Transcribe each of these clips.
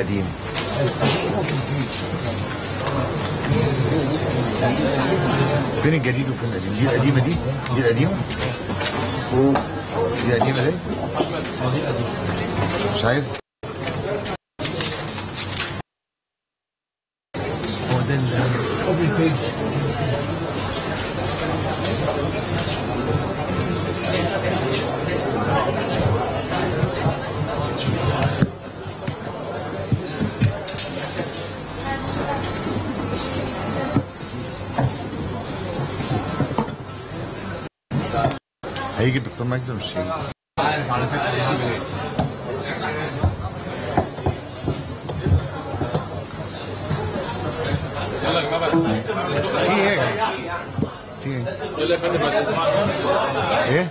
القديم فين الجديد وفين القديم دي القديمه دي دي القديمه دي القديمه دي مش عايز هو ده الاوبن بيج هيجي الدكتور مجدي ولا مش هيجي عارف على فكره يعمل ايه يلا يا جماعه بقى في ايه في ايه يلا يا فندم بعد اسمع ايه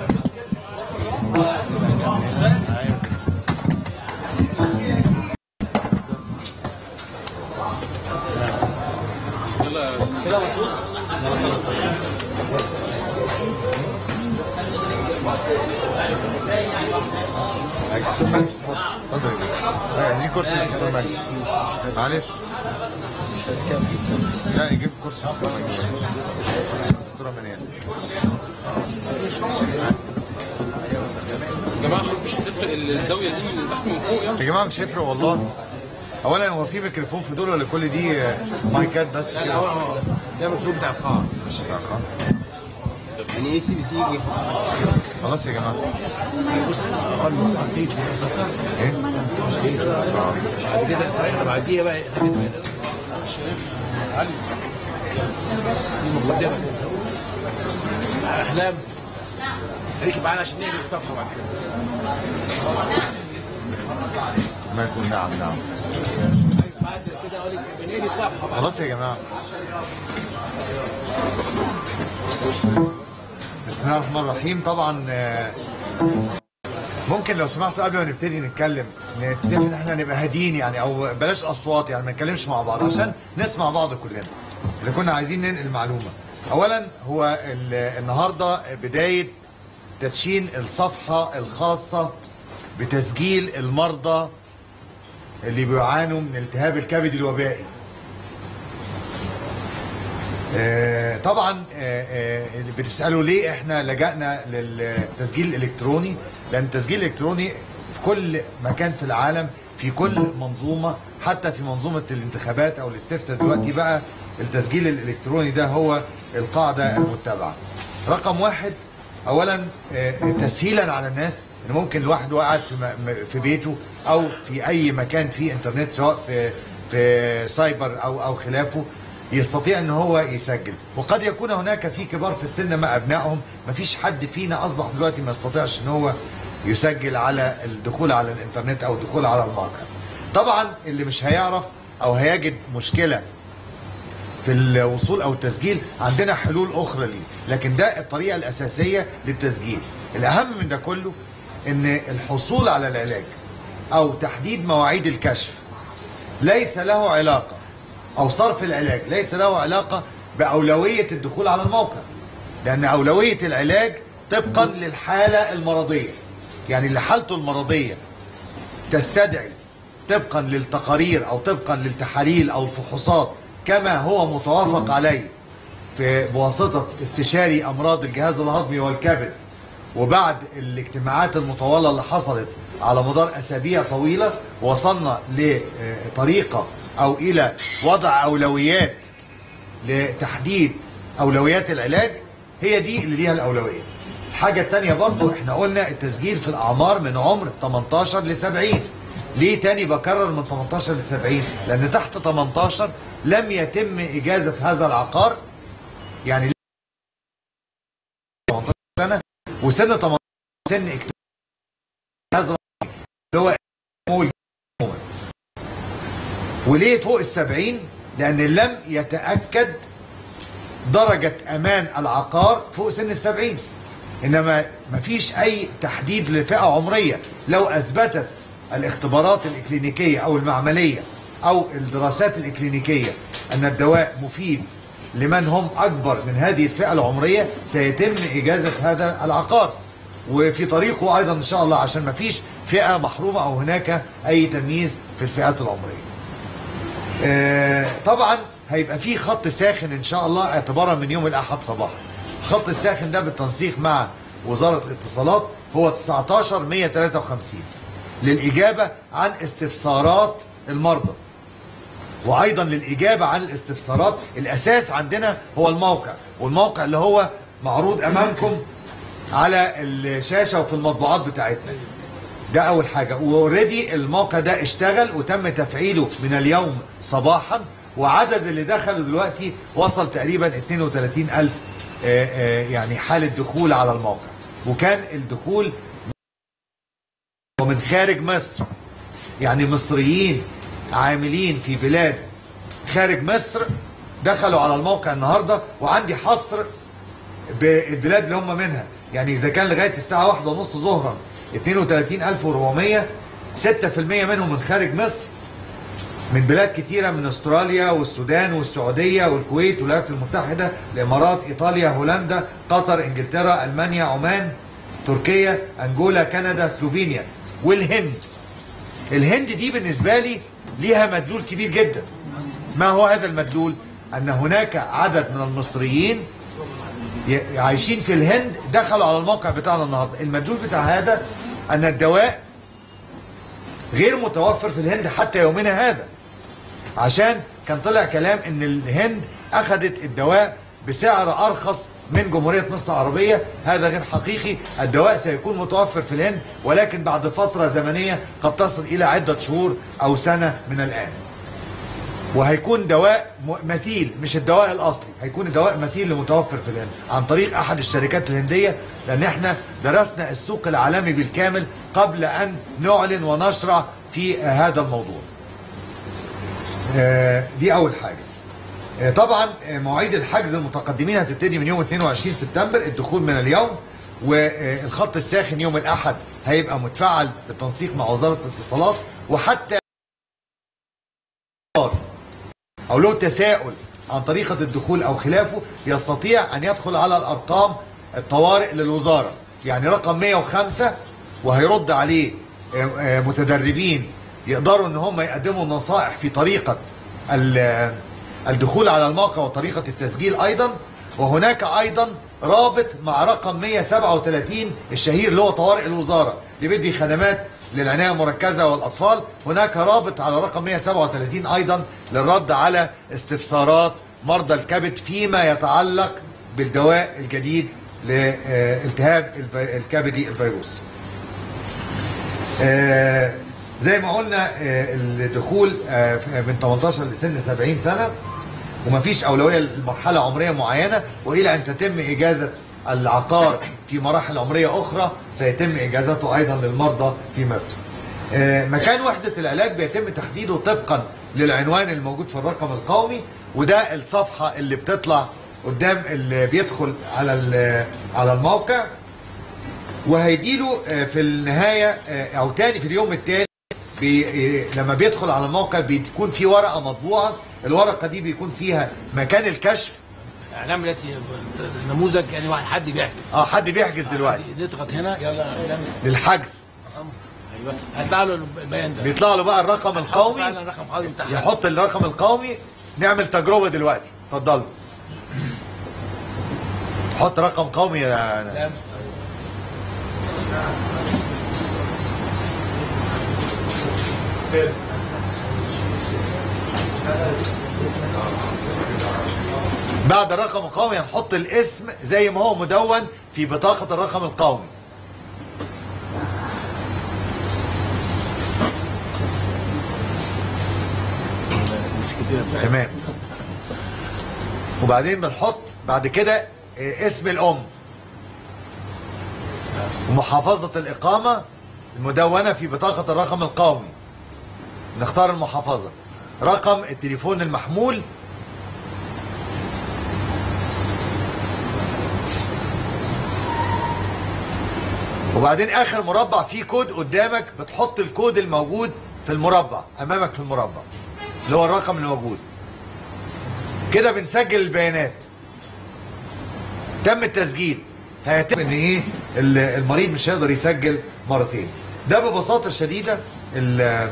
يلا يا سلسله مسعود دكتور مجدي اتفضل يا بيه. آه، عايزين كرسي للدكتور مجدي معلش لا يجيب كرسي للدكتور مجدي دكتوره منال يا جماعه خلاص مش هتفرق الزاويه دي من تحت من فوق يعني يا جماعه مش هيفرق والله اولا هو في ميكروفون في دول ولا كل دي آه، مايكات بس لا كده هو هو ده مكتوب بتاع القاعه يعني ايه سي بي سي يجي خلاص يا جماعه بص قال ساعتين ايه بعد كده طيب بعديها بقى حاجه المقدمه احلام خليكي معانا عشان نقلب الصفحه بعد كده ما يكون نعم نعم بعد كده اقول لك بنقلب الصفحه بعد خلاص يا جماعه بسم الله الرحمن الرحيم طبعا آه، ممكن لو سمحتوا قبل ما نبتدي نتكلم نتفق ان احنا نبقى هاديين يعني او بلاش اصوات يعني ما نتكلمش مع بعض عشان نسمع بعض كلنا اذا كنا عايزين ننقل معلومه اولا هو ال- النهارده بدايه تدشين الصفحه الخاصه بتسجيل المرضى اللي بيعانوا من التهاب الكبد الوبائي آه، طبعا آه، آه، اللي بتسالوا ليه احنا لجأنا للتسجيل الالكتروني لان التسجيل الالكتروني في كل مكان في العالم في كل منظومه حتى في منظومه الانتخابات او الاستفتاء دلوقتي بقى التسجيل الالكتروني ده هو القاعده المتبعه رقم واحد اولا آه، تسهيلا على الناس ان ممكن الواحد قاعد في م- م- في بيته او في اي مكان فيه انترنت سواء في في سايبر او او خلافه يستطيع ان هو يسجل وقد يكون هناك في كبار في السن مع ابنائهم ما فيش حد فينا اصبح دلوقتي ما يستطيعش ان هو يسجل على الدخول على الانترنت او الدخول على الموقع طبعا اللي مش هيعرف او هيجد مشكله في الوصول او التسجيل عندنا حلول اخرى ليه لكن ده الطريقه الاساسيه للتسجيل الاهم من ده كله ان الحصول على العلاج او تحديد مواعيد الكشف ليس له علاقه او صرف العلاج ليس له علاقه باولويه الدخول على الموقع لان اولويه العلاج طبقا للحاله المرضيه يعني اللي حالته المرضيه تستدعي طبقا للتقارير او طبقا للتحاليل او الفحوصات كما هو متوافق عليه في بواسطه استشاري امراض الجهاز الهضمي والكبد وبعد الاجتماعات المطوله اللي حصلت على مدار اسابيع طويله وصلنا لطريقه او الى وضع اولويات لتحديد اولويات العلاج هي دي اللي ليها الاولويه الحاجه الثانيه برضو احنا قلنا التسجيل في الاعمار من عمر 18 ل 70 ليه تاني بكرر من 18 ل 70 لان تحت 18 لم يتم اجازه هذا العقار يعني 18 سنه وسن 18 سن اكتمال هذا العقار اللي هو نمو الجمهور. وليه فوق السبعين لأن لم يتأكد درجة أمان العقار فوق سن السبعين إنما مفيش أي تحديد لفئة عمرية لو أثبتت الاختبارات الإكلينيكية أو المعملية أو الدراسات الإكلينيكية أن الدواء مفيد لمن هم أكبر من هذه الفئة العمرية سيتم إجازة هذا العقار وفي طريقه أيضا إن شاء الله عشان مفيش فئه محرومه او هناك اي تمييز في الفئات العمريه. آه، طبعا هيبقى في خط ساخن ان شاء الله اعتبارا من يوم الاحد صباحا. الخط الساخن ده بالتنسيق مع وزاره الاتصالات هو 19 153 للاجابه عن استفسارات المرضى. وايضا للاجابه عن الاستفسارات الاساس عندنا هو الموقع والموقع اللي هو معروض امامكم على الشاشه وفي المطبوعات بتاعتنا ده اول حاجه واوريدي الموقع ده اشتغل وتم تفعيله من اليوم صباحا وعدد اللي دخلوا دلوقتي وصل تقريبا 32 الف آه، آه، يعني حاله دخول على الموقع وكان الدخول ومن خارج مصر يعني مصريين عاملين في بلاد خارج مصر دخلوا على الموقع النهارده وعندي حصر بالبلاد اللي هم منها يعني اذا كان لغايه الساعه واحدة ونص ظهرا 32400 6% منهم من خارج مصر من بلاد كتيره من استراليا والسودان والسعوديه والكويت والولايات المتحده الامارات ايطاليا هولندا قطر انجلترا المانيا عمان تركيا انجولا كندا سلوفينيا والهند الهند دي بالنسبه لي ليها مدلول كبير جدا ما هو هذا المدلول ان هناك عدد من المصريين ي- عايشين في الهند دخلوا على الموقع بتاعنا النهارده المدلول بتاع هذا ان الدواء غير متوفر في الهند حتى يومنا هذا عشان كان طلع كلام ان الهند اخذت الدواء بسعر ارخص من جمهوريه مصر العربيه هذا غير حقيقي الدواء سيكون متوفر في الهند ولكن بعد فتره زمنيه قد تصل الى عده شهور او سنه من الان وهيكون دواء م- مثيل مش الدواء الاصلي هيكون الدواء مثيل لمتوفر في الهند عن طريق احد الشركات الهنديه لان احنا درسنا السوق العالمي بالكامل قبل ان نعلن ونشرع في آه، هذا الموضوع آه، دي اول حاجه آه، طبعا آه، مواعيد الحجز المتقدمين هتبتدي من يوم 22 سبتمبر الدخول من اليوم والخط الساخن يوم الاحد هيبقى متفعل بالتنسيق مع وزاره الاتصالات وحتى او له تساؤل عن طريقه الدخول او خلافه يستطيع ان يدخل على الارقام الطوارئ للوزاره يعني رقم 105 وهيرد عليه آه، آه، متدربين يقدروا ان هم يقدموا نصائح في طريقه ال- الدخول على الموقع وطريقه التسجيل ايضا وهناك ايضا رابط مع رقم 137 الشهير اللي هو طوارئ الوزاره اللي بيدي خدمات للعنايه المركزه والاطفال هناك رابط على رقم 137 ايضا للرد على استفسارات مرضى الكبد فيما يتعلق بالدواء الجديد لالتهاب الف- الكبدي الفيروسي آه، زي ما قلنا آه، الدخول آه، من 18 لسن 70 سنه ومفيش اولويه لمرحله عمريه معينه والى ان تتم اجازه العقار في مراحل عمريه اخرى سيتم اجازته ايضا للمرضى في مصر. آه، مكان وحده العلاج بيتم تحديده طبقا للعنوان الموجود في الرقم القومي وده الصفحه اللي بتطلع قدام اللي بيدخل على ال- على الموقع وهيديله آه، في النهايه آه، او تاني في اليوم التاني بي آه، لما بيدخل على الموقع بيكون في ورقه مطبوعه الورقه دي بيكون فيها مكان الكشف هنعمل دلوقتي نموذج يعني واحد حد بيحجز اه حد بيحجز دلوقتي نضغط هنا يلا نعمل للحجز ايوه هيطلع له البيان ده بيطلع له بقى الرقم القومي فعلا الرقم القومي بتاعها يحط الرقم القومي نعمل تجربه دلوقتي اتفضلوا حط رقم قومي يا تمام. بعد الرقم القومي هنحط الاسم زي ما هو مدون في بطاقه الرقم القومي ناس كتير بتاعت. تمام وبعدين بنحط بعد كده آه، اسم الام ومحافظة الإقامة المدونة في بطاقة الرقم القومي نختار المحافظة رقم التليفون المحمول وبعدين آخر مربع فيه كود قدامك بتحط الكود الموجود في المربع أمامك في المربع اللي هو الرقم الموجود كده بنسجل البيانات تم التسجيل هيتم ان ايه ال- المريض مش هيقدر يسجل مرتين ده ببساطه شديده ال-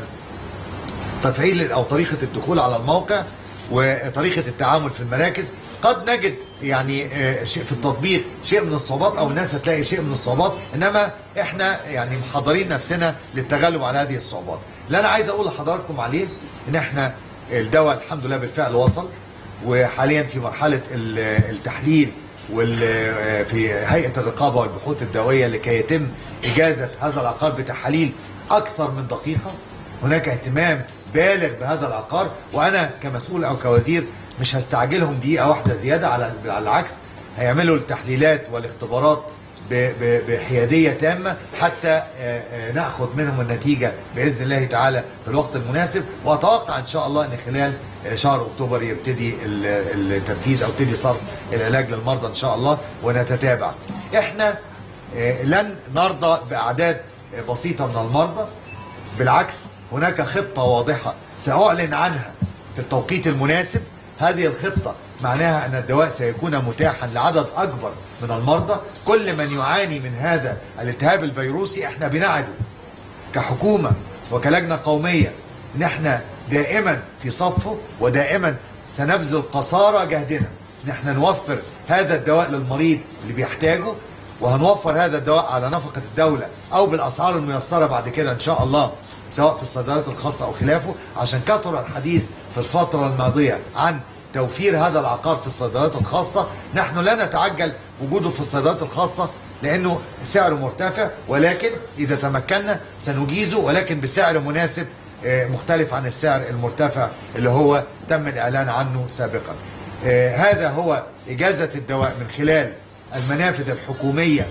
تفعيل او طريقه الدخول على الموقع وطريقه التعامل في المراكز قد نجد يعني آه، شيء في التطبيق شيء من الصعوبات او الناس هتلاقي شيء من الصعوبات انما احنا يعني محضرين نفسنا للتغلب على هذه الصعوبات اللي انا عايز اقول لحضراتكم عليه ان احنا الدواء الحمد لله بالفعل وصل وحاليا في مرحله ال- التحليل وال في هيئه الرقابه والبحوث الدوائيه لكي يتم اجازه هذا العقار بتحاليل اكثر من دقيقه هناك اهتمام بالغ بهذا العقار وانا كمسؤول او كوزير مش هستعجلهم دقيقه واحده زياده على على العكس هيعملوا التحليلات والاختبارات ب- ب- بحياديه تامه حتى آه، آه، ناخذ منهم النتيجه باذن الله تعالى في الوقت المناسب واتوقع ان شاء الله ان خلال آه، شهر اكتوبر يبتدي ال- التنفيذ او يبتدي صرف العلاج للمرضى ان شاء الله ونتتابع. احنا آه، لن نرضى باعداد آه، بسيطه من المرضى بالعكس هناك خطة واضحة سأعلن عنها في التوقيت المناسب هذه الخطة معناها أن الدواء سيكون متاحا لعدد أكبر من المرضى كل من يعاني من هذا الالتهاب الفيروسي احنا بنعده كحكومة وكلجنة قومية ان احنا دائما في صفه ودائما سنبذل قصارى جهدنا ان احنا نوفر هذا الدواء للمريض اللي بيحتاجه وهنوفر هذا الدواء على نفقة الدولة او بالاسعار الميسرة بعد كده ان شاء الله سواء في الصيدليات الخاصة او خلافه عشان كثر الحديث في الفترة الماضية عن توفير هذا العقار في الصيدليات الخاصة نحن لا نتعجل وجوده في الصيدليات الخاصة لانه سعره مرتفع ولكن اذا تمكنا سنجيزه ولكن بسعر مناسب آه، مختلف عن السعر المرتفع اللي هو تم الاعلان عنه سابقا. آه، هذا هو اجازه الدواء من خلال المنافذ الحكوميه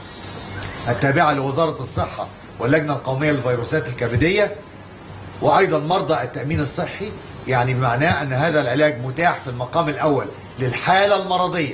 التابعه لوزاره الصحه واللجنه القوميه للفيروسات الكبديه وايضا مرضى التامين الصحي يعني بمعناه ان هذا العلاج متاح في المقام الاول للحاله المرضيه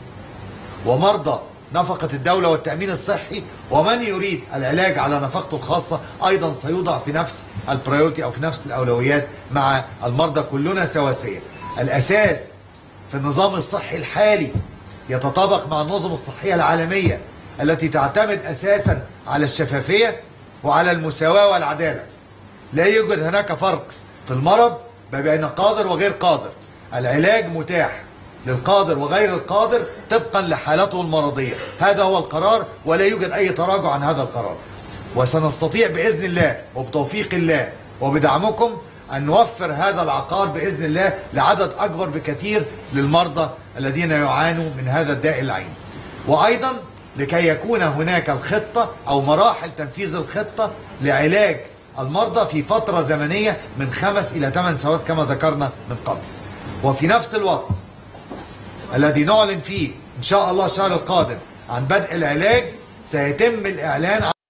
ومرضى نفقة الدولة والتأمين الصحي ومن يريد العلاج على نفقته الخاصة أيضا سيوضع في نفس البريورتي أو في نفس الأولويات مع المرضى كلنا سواسية الأساس في النظام الصحي الحالي يتطابق مع النظم الصحية العالمية التي تعتمد أساسا على الشفافية وعلى المساواة والعدالة لا يوجد هناك فرق في المرض ما بين قادر وغير قادر العلاج متاح للقادر وغير القادر طبقا لحالته المرضية هذا هو القرار ولا يوجد أي تراجع عن هذا القرار وسنستطيع بإذن الله وبتوفيق الله وبدعمكم أن نوفر هذا العقار بإذن الله لعدد أكبر بكثير للمرضى الذين يعانوا من هذا الداء العين وأيضا لكي يكون هناك الخطة أو مراحل تنفيذ الخطة لعلاج المرضى في فترة زمنية من خمس إلى ثمان سنوات كما ذكرنا من قبل وفي نفس الوقت الذي نعلن فيه إن شاء الله الشهر القادم عن بدء العلاج سيتم الإعلان عن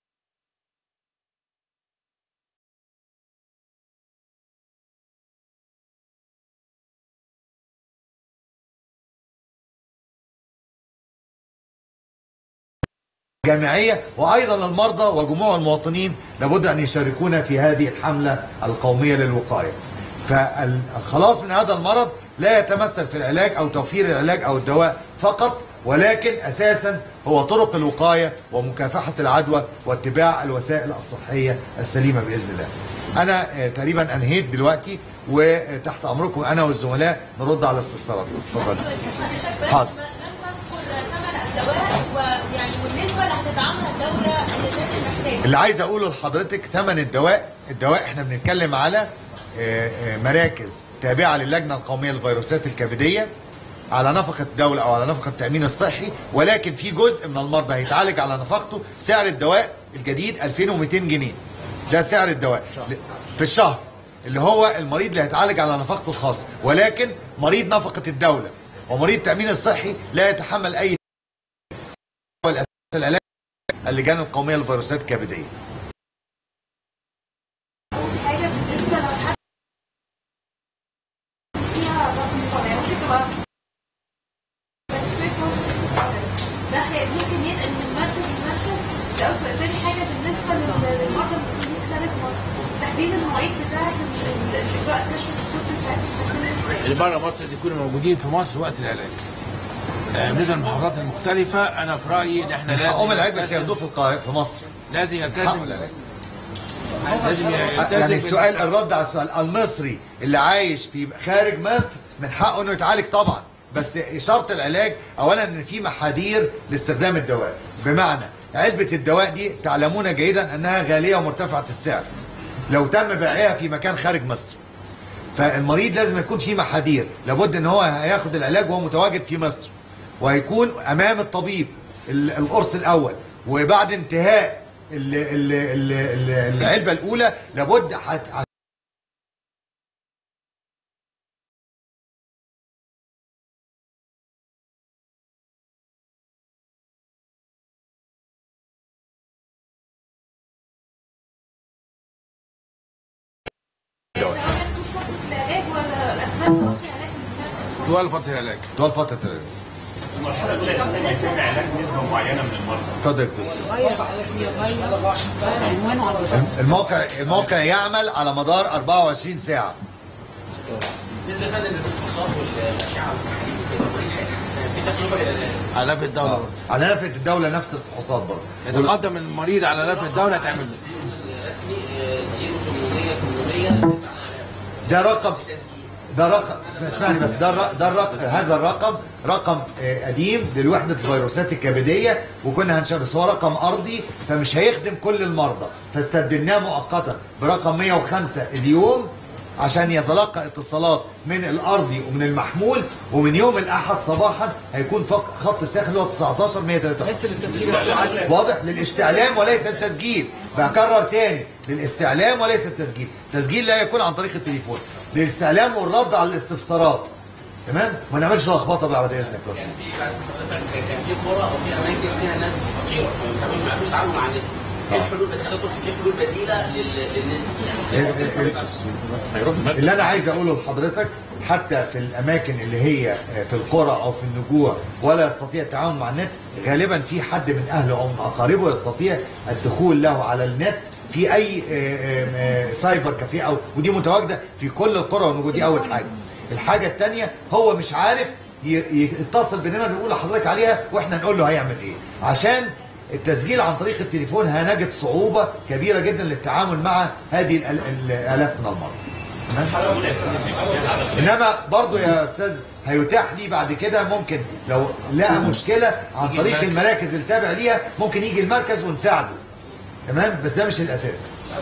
جامعية وأيضا المرضى وجموع المواطنين لابد أن يشاركونا في هذه الحملة القومية للوقاية فالخلاص من هذا المرض لا يتمثل في العلاج أو توفير العلاج أو الدواء فقط ولكن أساسا هو طرق الوقاية ومكافحة العدوى واتباع الوسائل الصحية السليمة بإذن الله أنا آه، تقريبا أنهيت دلوقتي وتحت أمركم أنا والزملاء نرد على استفساراتكم اتفضل حاضر. ثمن الدواء ويعني والنسبه اللي هتدعمها الدوله للناس المحتاجه اللي عايز اقوله لحضرتك ثمن الدواء الدواء احنا بنتكلم على آه، آه، مراكز تابعه للجنه القوميه للفيروسات الكبديه على نفقه الدوله او على نفقه التامين الصحي ولكن في جزء من المرضى هيتعالج على نفقته سعر الدواء الجديد 2200 جنيه ده سعر الدواء في الشهر اللي هو المريض اللي هيتعالج على نفقته الخاصه ولكن مريض نفقه الدوله ومريض التامين الصحي لا يتحمل اي والاساس العلاج اللجان القوميه للفيروسات الكبديه حاجة بالنسبة لو حد فيها رقم طبيعي ممكن تبقى بس شوية ممكن ده هي- ممكن ينقل من مركز لمركز ده أول سؤال تاني حاجة بالنسبة لل- للمرضى الموجودين خارج مصر تحديد المواعيد بتاعة ال- ال- إجراء كشف الطب بتاعتهم هتكون ازاي؟ اللي بره مصر يكونوا موجودين في مصر وقت العلاج آه، بالنسبه للمحافظات المختلفه انا في رايي ان احنا لازم حقهم العلاج بس نلتزم- ياخدوه في القاهره في مصر لازم حقه يلتزم العلاج. لازم يلتزم يعني بال- السؤال الرد على السؤال المصري اللي عايش في خارج مصر من حقه انه يتعالج طبعا بس شرط العلاج اولا ان في محاذير لاستخدام الدواء بمعنى علبة الدواء دي تعلمون جيدا انها غالية ومرتفعة السعر لو تم بيعها في مكان خارج مصر فالمريض لازم يكون في محاذير لابد ان هو هياخد العلاج وهو متواجد في مصر وهيكون امام الطبيب ال- القرص الاول وبعد انتهاء ال- ال- ال- ال- العلبه الاولى لابد هت- سواء كان طول فترة العلاج ولا أثناء فترة العلاج من طوال فتره العلاج طول فتره العلاج المرحله الاولى يكون بيتم علاج نسبه معينه من المرضى اتفضل يا دكتور الموقع الموقع يعمل على مدار 24 ساعه بالنسبه فعلا للفحوصات والاشعه والتحاليل والمريض في تجربه لل- على نفقه الدوله برضه على نفقه الدوله نفس الفحوصات برضه يتقدم المريض على نفقه الدوله تعمل له الرسمي 0800 800 ده رقم ده رقم اسمع- اسمعني بس ده الرقم ده الرقم هذا الرقم رقم آه، قديم للوحده الفيروسات الكبديه وكنا هنشغل بس هو رقم ارضي فمش هيخدم كل المرضى فاستبدلناه مؤقتا برقم 105 اليوم عشان يتلقى اتصالات من الارضي ومن المحمول ومن يوم الاحد صباحا هيكون فق- خط الساخن اللي هو 19 123 واضح للاستعلام وليس التسجيل بكرر تاني للاستعلام وليس التسجيل التسجيل لا يكون عن طريق التليفون للاستعلام والرد على الاستفسارات تمام ما نعملش لخبطه بقى بعد اذنك يا أستاذ. في بعد حضرتك كان في قرى او في اماكن فيها ناس فقيره ما بيعرفوش يتعاملوا مع النت في حلول حضرتك في حلول بديله لل- للنت ال- ال- اللي انا عايز اقوله لحضرتك حتى في الاماكن اللي هي في القرى او في النجوع ولا يستطيع التعامل مع النت غالبا في حد من اهله او من اقاربه يستطيع الدخول له على النت في اي آه، آه، سايبر كافيه او ودي متواجده في كل القرى والنجوع دي اول حاجه الحاجه الثانيه هو مش عارف ي- يتصل بالنمر اللي بيقول لحضرتك عليها واحنا نقول له هيعمل ايه عشان التسجيل عن طريق التليفون هنجد صعوبة كبيرة جدا للتعامل مع هذه الأل- الآلاف من المرضى تمام؟ انما برضو يا استاذ هيتاح لي بعد كده ممكن لو لقى مشكلة عن طريق المراكز اللي تابع ليها ممكن يجي المركز ونساعده تمام بس ده مش الاساس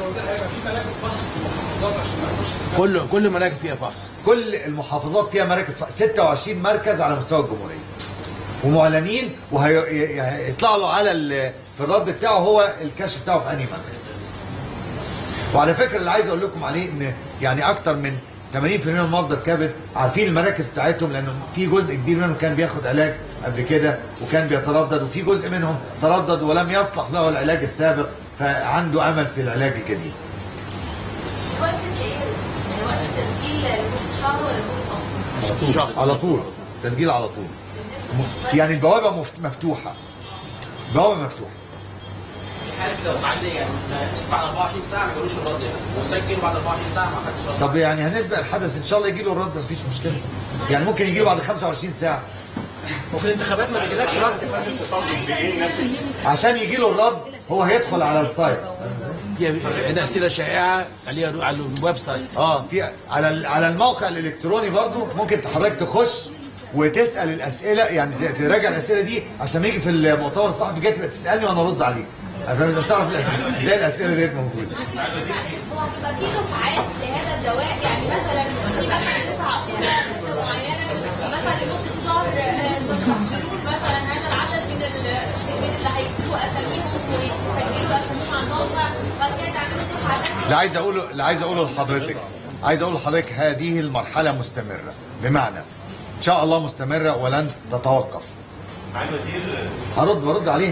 كل كل مراكز فيها فحص كل المحافظات فيها مراكز 26 مركز على مستوى الجمهورية ومعلنين وهيطلع له على ال- في الرد بتاعه هو الكشف بتاعه في انهي مركز وعلى فكره اللي عايز اقول لكم عليه ان يعني اكتر من 80% من مرضى الكبد عارفين المراكز بتاعتهم لانه في جزء كبير منهم كان بياخد علاج قبل كده وكان بيتردد وفي جزء منهم تردد ولم يصلح له العلاج السابق فعنده امل في العلاج الجديد وقت الايه؟ يعني وقت التسجيل لمدة شهر ولا لمدة أكتر؟ على طول تسجيل على طول مف- يعني البوابه مفت- مفتوحه البوابه مفتوحه في حاله لو بعد يعني بعد 24 ساعه ما جالوش الرد يعني وسجل بعد 24 ساعه ما حدش رد طب يعني هنسبق الحدث ان شاء الله يجي له الرد مفيش مشكله يعني ممكن يجي له بعد 25 ساعه وفي الانتخابات ما بيجيلكش رد فانت تطالب بايه الناس اللي عشان يجي له الرد هو هيدخل على السايت هي هنا اسئله شائعه عليها على الويب سايت اه في على ال- على الموقع الالكتروني برضو ممكن حضرتك تخش وتسال الاسئله يعني ت- تراجع الاسئله دي عشان ما يجي في المؤتمر الصحفي جاي تبقى تسالني وانا ارد عليك فاهم ازاي تعرف الاسئله تلاقي الاسئله ديت موجوده معلش هو هتبقى في دفعات لهذا الدواء يعني مثلا في مثلا دفعه فيها مده معينه مثلا لمده شهر آه، تصبح حلول مثلا هذا العدد من ال- من اللي هيكتبوا اساميهم ويسجلوا اساميهم على الموقع بعد كده تعملوا دفعه ثانيه اللي عايز اقوله اللي عايز اقوله لحضرتك عايز اقول لحضرتك هذه المرحله مستمره بمعنى ان شاء الله مستمره ولن تتوقف مع الوزير هرد برد عليه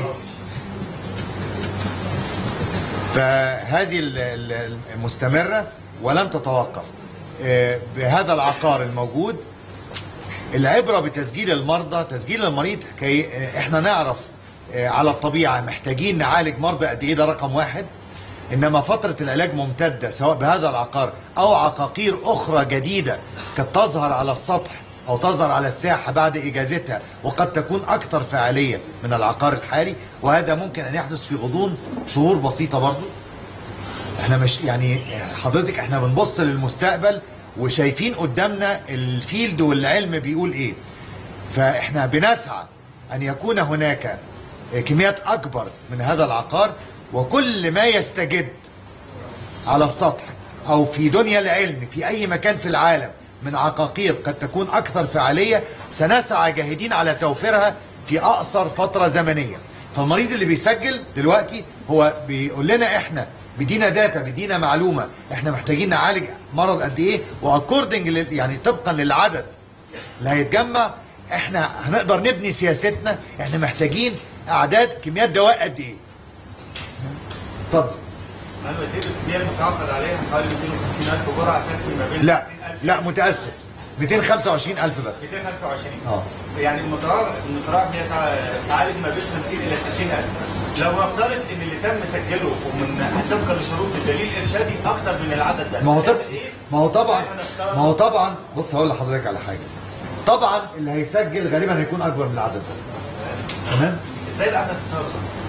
فهذه ال- ال- المستمرة ولن تتوقف آه، بهذا العقار الموجود العبرة بتسجيل المرضى تسجيل المريض كي آه، احنا نعرف آه، على الطبيعة محتاجين نعالج مرضى قد ايه ده رقم واحد انما فترة العلاج ممتدة سواء بهذا العقار او عقاقير اخرى جديدة قد تظهر على السطح او تظهر على الساحة بعد اجازتها وقد تكون اكثر فعالية من العقار الحالي وهذا ممكن ان يحدث في غضون شهور بسيطة برضو احنا مش يعني حضرتك احنا بنبص للمستقبل وشايفين قدامنا الفيلد والعلم بيقول ايه فاحنا بنسعى ان يكون هناك كميات اكبر من هذا العقار وكل ما يستجد على السطح او في دنيا العلم في اي مكان في العالم من عقاقير قد تكون اكثر فعاليه سنسعى جاهدين على توفيرها في اقصر فتره زمنيه فالمريض اللي بيسجل دلوقتي هو بيقول لنا احنا بيدينا داتا بيدينا معلومه احنا محتاجين نعالج مرض قد ايه واكوردنج يعني طبقا للعدد اللي هيتجمع احنا هنقدر نبني سياستنا احنا محتاجين اعداد كميات دواء قد ايه اتفضل معالي الوزير الكميه المتعاقد عليها حوالي 250000 جرعه تكفي ما بين لا 50000 لا متاسف 225 الف بس 225 اه يعني المتراجع المتراجع هي تع- تعالج ما بين 50 الى 60000 لو نفترض ان اللي تم سجله ومن طبقا لشروط الدليل الارشادي اكتر من العدد ده ما هو طب نعمل ايه؟ ما هو طبعا إزاي هنختار؟ ما هو طبعا بص هقول لحضرتك على حاجه طبعا اللي هيسجل غالبا هيكون اكبر من العدد ده تمام ازاي بقى هنختار؟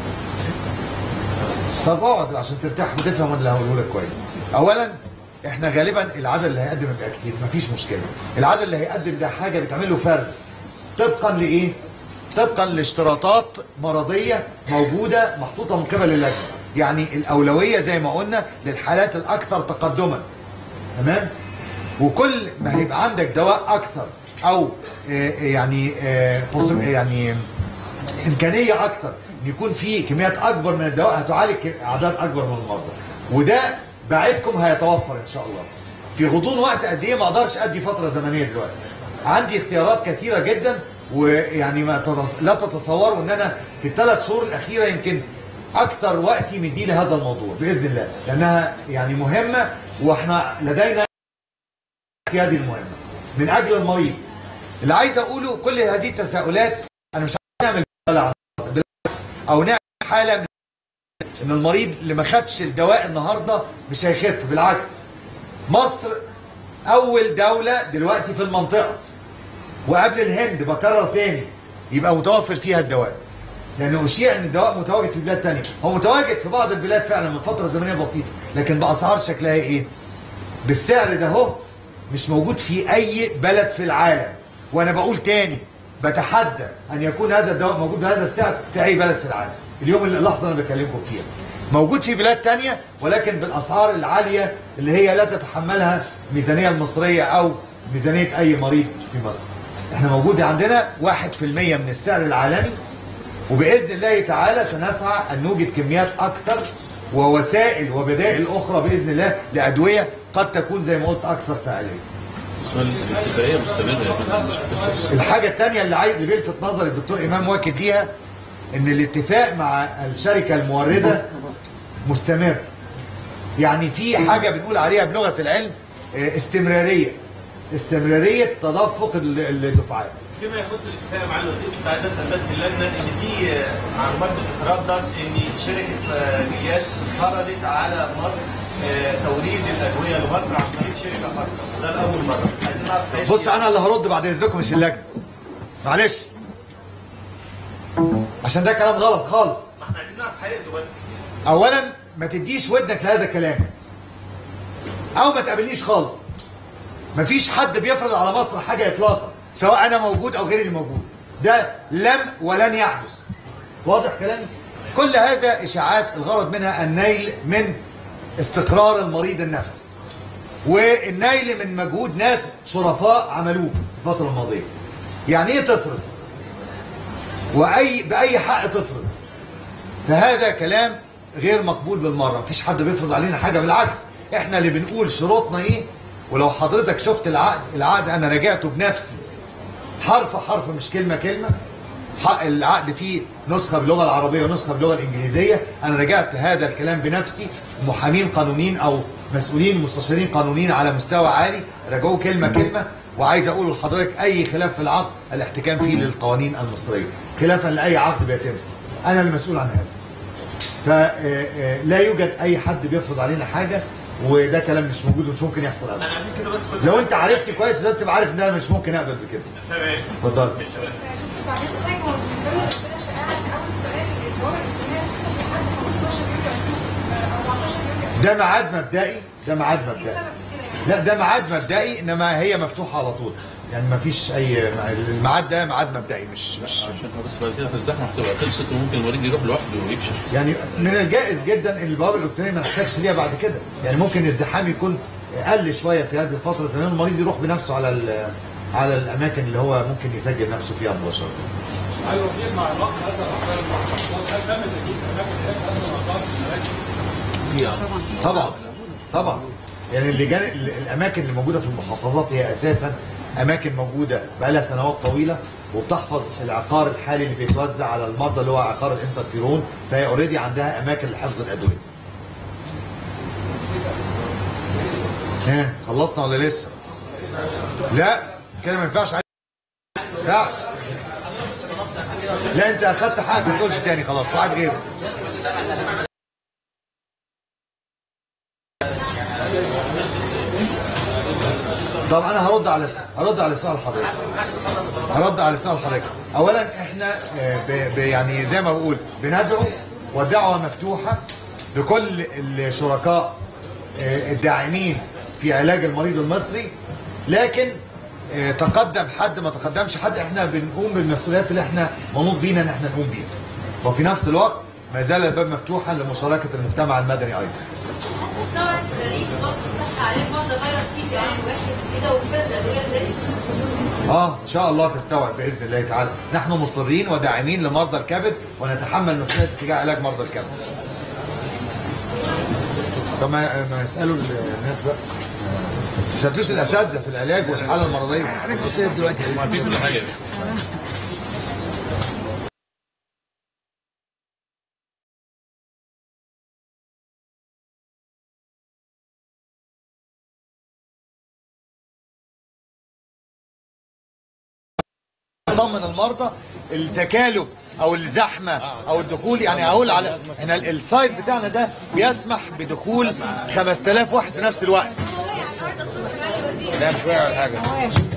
طب اقعد عشان ترتاح وتفهم اللي هقوله لك كويس اولا احنا غالبا العدد اللي هيقدم يبقى كتير مفيش مشكله العدد اللي هيقدم ده حاجه بيتعمل له فرز طبقا لايه طبقا لاشتراطات مرضيه موجوده محطوطه من قبل اللجنه يعني الاولويه زي ما قلنا للحالات الاكثر تقدما تمام وكل ما هيبقى عندك دواء اكثر او آه، يعني آه، possible- يعني امكانيه اكتر ان يكون في كميات اكبر من الدواء هتعالج اعداد اكبر من المرضى وده بعدكم هيتوفر ان شاء الله في غضون وقت قد ايه ما اقدرش ادي فتره زمنيه دلوقتي عندي اختيارات كثيره جدا ويعني ما تتص... لا تتصوروا ان انا في الثلاث شهور الاخيره يمكن اكثر وقتي مدي لهذا الموضوع باذن الله لانها يعني مهمه واحنا لدينا في هذه المهمه من اجل المريض اللي عايز اقوله كل هذه التساؤلات انا مش عايز نعمل بلع بالعكس او نعمل حاله من ان المريض اللي ما خدش الدواء النهارده مش هيخف بالعكس مصر اول دوله دلوقتي في المنطقه وقبل الهند بكرر تاني يبقى متوفر فيها الدواء لانه اشيع ان الدواء متواجد في بلاد تانية هو متواجد في بعض البلاد فعلا من فتره زمنيه بسيطه لكن باسعار شكلها ايه بالسعر ده هو مش موجود في اي بلد في العالم وانا بقول تاني بتحدى ان يكون هذا الدواء موجود بهذا السعر في اي بلد في العالم اليوم اللي اللحظه اللي انا بكلمكم فيها موجود في بلاد تانية ولكن بالاسعار العاليه اللي هي لا تتحملها الميزانيه المصريه او ميزانيه اي مريض في مصر احنا موجود عندنا 1% من السعر العالمي وباذن الله تعالى سنسعى ان نوجد كميات اكثر ووسائل وبدائل اخرى باذن الله لادويه قد تكون زي ما قلت اكثر فعاليه. سؤال الابتدائيه مستمره يا فندم مش هتخلص الحاجه الثانيه اللي عايز اللي بيلفت نظر الدكتور امام واكد ليها ان الاتفاق مع الشركه المورده مستمر. يعني في حاجه بنقول عليها بلغه العلم اه، استمراريه. استمراريه تدفق ال- الدفعات. فيما يخص الاتفاق مع الوزير كنت عايز اسال بس اللجنه ان في آه، معلومات بتتردد ان شركه آه، جلياد فرضت على مصر آه، توريد الادويه لمصر عن طريق شركه خاصه وده لاول مره بس عايزين نعرف إيه بص الشيء. انا اللي هرد بعد اذنكم مش اللجنه. معلش. عشان ده كلام غلط خالص. ما احنا عايزين نعرف حقيقته بس اولا ما تديش ودنك لهذا الكلام او ما تقابلنيش خالص مفيش حد بيفرض على مصر حاجه اطلاقا سواء انا موجود او غيري اللي موجود ده لم ولن يحدث واضح كلامي كل هذا اشاعات الغرض منها النيل من استقرار المريض النفسي والنيل من مجهود ناس شرفاء عملوه الفتره الماضيه يعني ايه تفرض واي باي حق تفرض فهذا كلام غير مقبول بالمره مفيش حد بيفرض علينا حاجه بالعكس احنا اللي بنقول شروطنا ايه ولو حضرتك شفت العقد العقد انا راجعته بنفسي حرف حرف مش كلمه كلمه حق العقد فيه نسخه باللغه العربيه ونسخه باللغه الانجليزيه انا راجعت هذا الكلام بنفسي محامين قانونيين او مسؤولين مستشارين قانونيين على مستوى عالي راجعوه كلمه كلمه وعايز اقول لحضرتك اي خلاف في العقد الاحتكام فيه للقوانين المصريه خلافا لاي عقد بيتم انا المسؤول عن هذا فلا يوجد اي حد بيفرض علينا حاجه وده كلام مش موجود ومش ممكن يحصل ابدا انا عشان كده بس كنت لو انت عرفتي كويس لازم تبقى عارف ان انا مش ممكن اقبل بكده تمام اتفضل بعدين حاجة هو من ضمن الأسئلة الشائعة إن أول سؤال اللي هو الامتحان لحد 15 يوليو 2000 أو 14 يوليو ده ميعاد مبدئي ده ميعاد مبدئي لا ده ميعاد مبدئي انما هي مفتوحه على طول يعني ما فيش اي الميعاد ده ميعاد مبدئي مش مش عشان بس بعد كده الزحمه هتبقى خلصت وممكن المريض يروح لوحده ويكشف يعني من الجائز جدا ان البوابه الالكترونيه ما نحتاجش ليها بعد كده يعني ممكن الزحام يكون قل شويه في هذه الفتره زمان المريض يروح بنفسه على ال- على الاماكن اللي هو ممكن يسجل نفسه فيها مباشره هل وزير مع الوقت هذا الاخبار المحافظات هل تم تجهيز اماكن حفظ هذا الاخبار في المراكز؟ طبعا طبعا يعني اللجان ال- الاماكن اللي موجوده في المحافظات هي اساسا اماكن موجوده بقالها سنوات طويله وبتحفظ العقار الحالي اللي بيتوزع على المرضى اللي هو عقار الانترفيرون فهي اوريدي عندها اماكن لحفظ الادويه. ها خلصنا ولا لسه؟ لا كده ما ينفعش ما ينفعش لا انت اخدت حاجه ما تقولش تاني خلاص واحد غيره طب انا هرد على هرد على سؤال حضرتك هرد على سؤال حضرتك اولا احنا آه، ب- ب- يعني زي ما بقول بندعو والدعوه مفتوحه لكل الشركاء آه، الداعمين في علاج المريض المصري لكن آه، تقدم حد ما تقدمش حد احنا بنقوم بالمسؤوليات اللي احنا منوط بينا ان احنا نقوم بيها وفي نفس الوقت ما زال الباب مفتوحا لمشاركه المجتمع المدني ايضا مستوعب رئيس وزاره الصحه عليه مرضى فيروس سي في ان واحد كده وفرز الادويه ازاي؟ اه ان شاء الله تستوعب باذن الله تعالى نحن مصرين وداعمين لمرضى الكبد ونتحمل مسؤوليه اتجاه علاج مرضى الكبد طب ما ما يسالوا الناس بقى ما يسالوش الاساتذه في العلاج والحاله المرضيه ما في كل حاجه طمن المرضى التكالب او الزحمه او الدخول يعني اقول على احنا ال- السايت بتاعنا ده بيسمح بدخول 5000 واحد في نفس الوقت لا مش واقع ولا حاجه